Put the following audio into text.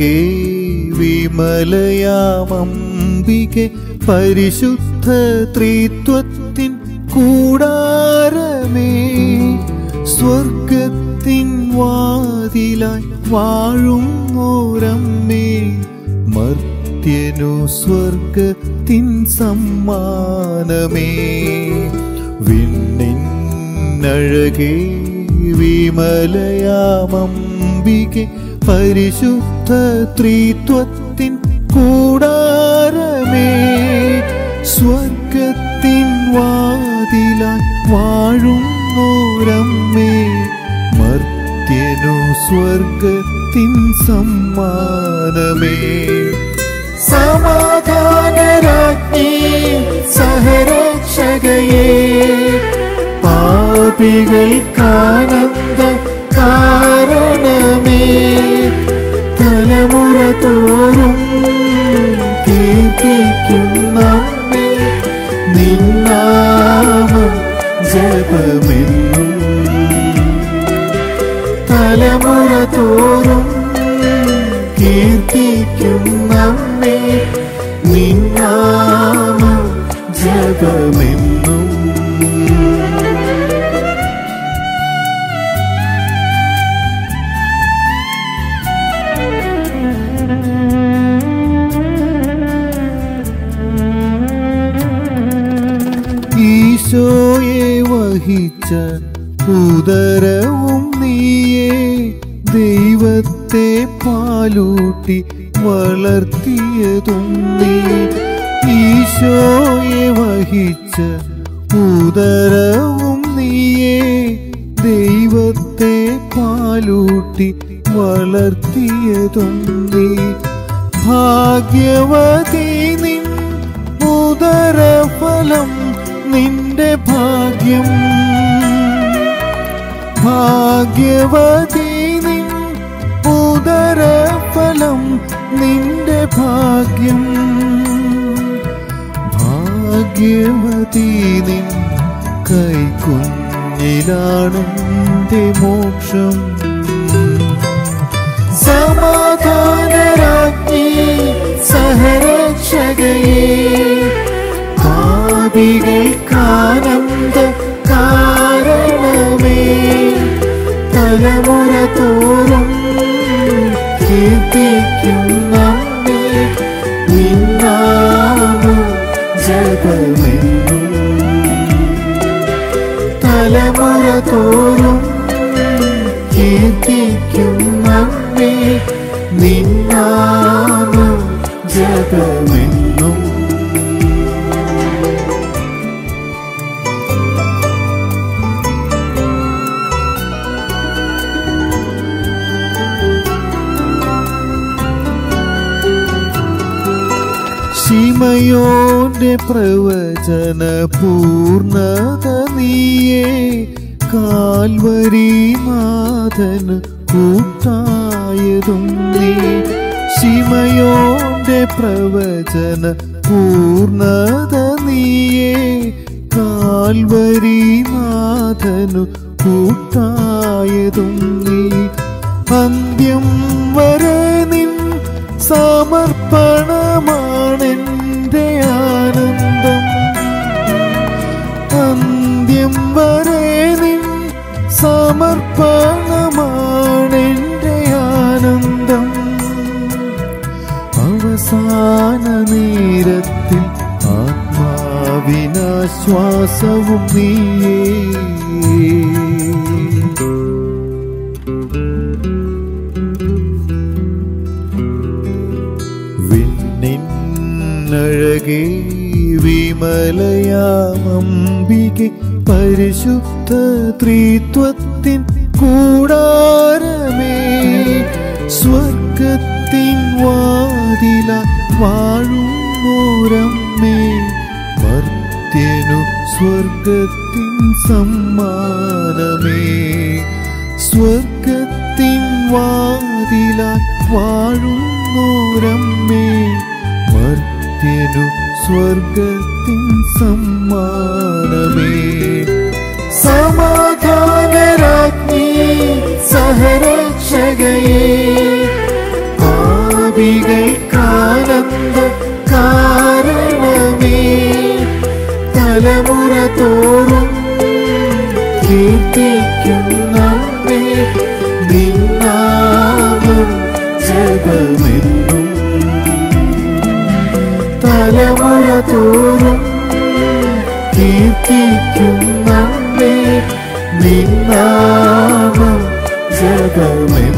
വിണ്ണിന്നഴകേ വിമലയാമംബികെ പരിശുദ്ധ ത്രിത്വത്തിൻ കൂടാരമേ സ്വർഗത്തിൻ വാതിലായി വാഴുന്നോരമ്മേ മർത്യനു സ്വർഗത്തിൻ സമ്മാനമേ വിണ്ണിന്നഴകേ വിമലയാമംബികെ പരിശുദ്ധ ത്രിത്വത്തിൻ കൂടാരമേ സ്വർഗത്തിൻ വാതിലായി വാഴുന്നോരമ്മേ മർത്യനു സ്വർഗത്തിൻ സമ്മാനമേ സമാധാനരാജ്ഞി സഹരക്ഷകയേ പാപികൾക്കാനന്ദ കാരണമേ തലമുറ തോറും കീർത്തിക്കുന്നമ്മേ നിന്നാമം ജപമെന്നും തലമുറ തോറും കീർത്തിക്കുന്നമ്മേ നിന്നാമം ജപമെന്നും ഈശോയെ വഹിച്ച ഉദരവും നീയേ ദൈവത്തെ പാലൂട്ടി വളർത്തിയതും നീ ഈശോയെ വഹിച്ച ഉദരവും നീയേ ദൈവത്തെ പാലൂട്ടി വളർത്തിയതും നീ ഭാഗ്യവതി നിൻ ഉദരഫലം നിന്റെ ഭാഗ്യം ഭാഗ്യവതി നിൻ ഉദരഫലം നിന്റെ ഭാഗ്യം ഭാഗ്യവതി നിൻ കൈക്കുഞ്ഞിലാണെന്റെ മോക്ഷം സമാധാനരാജ്ഞി സഹരക്ഷകയേ പാപികൾക്കാനന്ദ കാരണമേ തലമുറ തോറും കീർത്തിക്കുന്നമ്മേ നിന്നാമം ജപമെന്നും തലമുറ തോറും കീർത്തിക്കുന്നമ്മേ നിന്നാമം ജപമെന്നും ശിമയോന്റെ പ്രവചന പൂർണ്ണത നീയേ കാൽവരി നാഥന് കൂട്ടായതും നീ ശിമയോന്റെ പ്രവചന പൂർണ്ണത നീയേ കാൽവരി നാഥനു കൂട്ടായതും നീ അന്ത്യം വരെ നിൻ സമർപ്പണമാണെന്റെ ആനന്ദം അന്ത്യം വരെ നിൻ സമർപ്പണമാണെന്റെ ആനന്ദം അവസാന നേരത്തിൽ ആത്മാവിനാശ്വാസവും നീയേ വിണ്ണിന്നഴകേ വിമലയാമംബികെ പരിശുദ്ധ ത്രിത്വത്തിൻ കൂടാരമേ സ്വർഗത്തിൻ വാതില വാഴുന്നോരമ്മേ മർത്യനു സ്വർഗത്തിൻ സമ്മാനമേ സ്വർഗത്തിൻ വാതില വാഴുന്നോരമ്മേ മർത്യനു സ്വർഗത്തിൻ സമ്മാനമേ സമാധാനരാജ്ഞി സഹരക്ഷകയേ തലമുറ തോറും കീർത്തിക്കും നമ്മെ നിന്നാമം ജപമെന്നും തലമുറ തോറും കീർത്തിക്കും നമ്മെ നിന്നാമം ജപമെന്നും